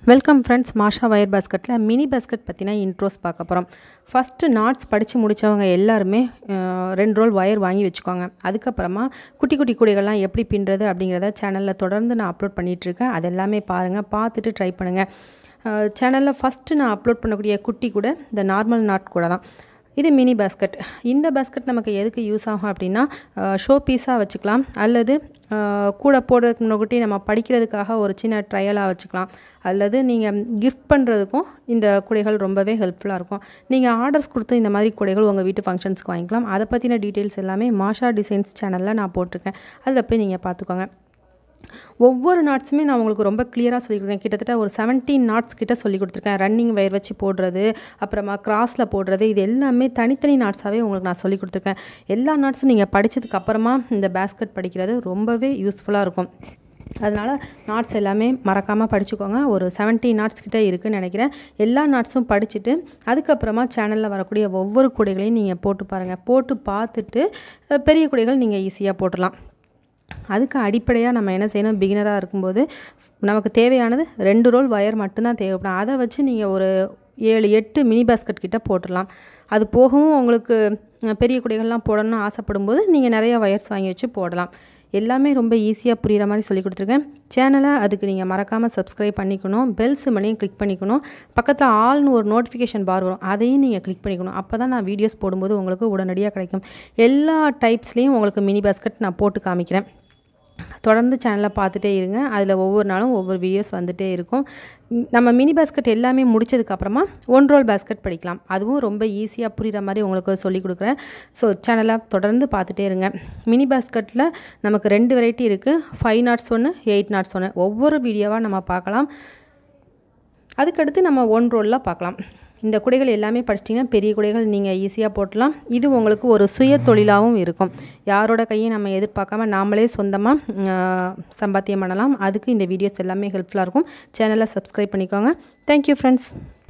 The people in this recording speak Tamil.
வெல்கம் ஃப்ரெண்ட்ஸ் மாஷா வயர் பாஸ்கெட்டில் மினி பாஸ்கெட் பற்றின இன்ட்ரோஸ் பார்க்க போகிறோம் ஃபஸ்ட்டு நாட்ஸ் படித்து முடித்தவங்க எல்லாருமே அஹ், ரெண்டு ரோல் ஒயர் வாங்கி வச்சுக்கோங்க அதுக்கப்புறமா குட்டி குட்டி கூடைகள்லாம் எப்படி பின்னுறது அப்படிங்கிறத சேனலில் தொடர்ந்து நான் அப்லோட் பண்ணிகிட்ருக்கேன் அது எல்லாமே பாருங்கள் பார்த்துட்டு ட்ரை பண்ணுங்கள் சேனலில் ஃபஸ்ட்டு நான் அப்லோட் பண்ணக்கூடிய குட்டி கூட இந்த நார்மல் நாட் கூட தான் இது மினி பாஸ்கெட் இந்த பாஸ்கெட் நமக்கு எதுக்கு யூஸ் ஆகும் அப்படின்னா ஷோ பீஸாக வச்சுக்கலாம் அல்லது அஹ், கூட போடுறதுக்கு முன்னாடி நம்ம படிக்கிறதுக்காக ஒரு சின்ன ட்ரையலாக வச்சுக்கலாம் அல்லது நீங்கள் கிஃப்ட் பண்ணுறதுக்கும் இந்த குடைகள் ரொம்பவே ஹெல்ப்ஃபுல்லாக இருக்கும் நீங்கள் ஆர்டர்ஸ் கொடுத்து இந்த மாதிரி குடைகள் உங்கள் வீட்டு ஃபங்க்ஷன்ஸ்க்கு வாங்கிக்கலாம் அதை பற்றின டீட்டெயில்ஸ் எல்லாமே மாஷா டிசைன்ஸ் சேனலில் நான் போட்டிருக்கேன் அதில் போய் நீங்கள் பார்த்துக்கோங்க ஒவ்வொரு நாட்ஸுமே நான் உங்களுக்கு ரொம்ப கிளியராக சொல்லி கொடுத்தேன் கிட்டத்தட்ட ஒரு 17 நாட்ஸ் கிட்ட சொல்லி கொடுத்துருக்கேன் ரன்னிங் வயர் வச்சு போடுறது அப்புறமா கிராஸில் போடுறது இது எல்லாமே தனித்தனி நாட்ஸாகவே உங்களுக்கு நான் சொல்லி கொடுத்துருக்கேன் எல்லா நாட்ஸும் நீங்கள் படித்ததுக்கு அப்புறமா இந்த பேஸ்கெட் படிக்கிறது ரொம்பவே யூஸ்ஃபுல்லாக இருக்கும் அதனால் நாட்ஸ் எல்லாமே மறக்காமல் படிச்சுக்கோங்க ஒரு 70 நாட்ஸ் கிட்ட இருக்குன்னு நினைக்கிறேன் எல்லா நாட்ஸும் படிச்சுட்டு அதுக்கப்புறமா சேனலில் வரக்கூடிய ஒவ்வொரு குடைகளையும் நீங்கள் போட்டு பாருங்கள் போட்டு பார்த்துட்டு அஹ், பெரிய குடைகள் நீங்கள் ஈஸியாக போட்டுடலாம் அதுக்கு அடிப்படையாக நம்ம என்ன செய்யணும் பிகினராக இருக்கும்போது நமக்கு தேவையானது ரெண்டு ரோல் வயர் மட்டும்தான் தேவைப்படும் அதை வச்சு நீங்கள் ஒரு ஏழு எட்டு மினி பாஸ்கெட் கிட்ட போட்டுடலாம் அது போகவும் உங்களுக்கு அஹ், பெரிய குடைகள்லாம் போடணும்னு ஆசைப்படும் போது நீங்கள் நிறைய வயர்ஸ் வாங்கி வச்சு போடலாம் எல்லாமே ரொம்ப ஈஸியாக புரிகிற மாதிரி சொல்லி கொடுத்துருக்கேன் சேனலை அதுக்கு நீங்கள் மறக்காமல் சப்ஸ்கிரைப் பண்ணிக்கணும் பெல் சிம்மனையும் கிளிக் பண்ணிக்கணும் பக்கத்தில் ஆல்னு ஒரு நோட்டிஃபிகேஷன் பார் வரும் அதையும் நீங்கள் கிளிக் பண்ணிக்கணும் அப்போ தான் நான் வீடியோஸ் போடும்போது உங்களுக்கு உடனடியாக கிடைக்கும் எல்லா டைப்ஸ்லேயும் உங்களுக்கு மினி பாஸ்கெட் நான் போட்டு காமிக்கிறேன் தொடர்ந்து சேனலில் பார்த்துட்டே இருங்க அதில் ஒவ்வொரு நாளும் ஒவ்வொரு வீடியோஸ் வந்துட்டே இருக்கும் ம், நம்ம மினி பாஸ்கெட் எல்லாமே முடிச்சதுக்கப்புறமா ஒன் ரோல் பாஸ்கெட் படிக்கலாம் அதுவும் ரொம்ப ஈஸியாக புரிகிற மாதிரி உங்களுக்கு சொல்லி கொடுக்குறேன் ஸோ சேனலை தொடர்ந்து பார்த்துட்டே இருங்க மினி பாஸ்கெட்டில் நமக்கு ரெண்டு வெரைட்டி இருக்குது ஃபைவ் நாட்ஸ் ஒன்று எயிட் நாட்ஸ் ஒன்று ஒவ்வொரு வீடியோவாக நம்ம பார்க்கலாம் அதுக்கடுத்து நம்ம ஒன் ரோலில் பார்க்கலாம் இந்த குடைகள் எல்லாமே படிச்சிட்டிங்கன்னா பெரிய குடைகள் நீங்கள் ஈஸியாக போட்டலாம் இது உங்களுக்கு ஒரு சுய தொழிலாகவும் இருக்கும் யாரோட கையும் நம்ம எதிர்பார்க்காம நாமளே சொந்தமாக சம்பாத்தியம் பண்ணலாம் அதுக்கு இந்த வீடியோஸ் எல்லாமே ஹெல்ப்ஃபுல்லாக இருக்கும் சேனலை சப்ஸ்கிரைப் பண்ணிக்கோங்க தேங்க்யூ ஃப்ரெண்ட்ஸ்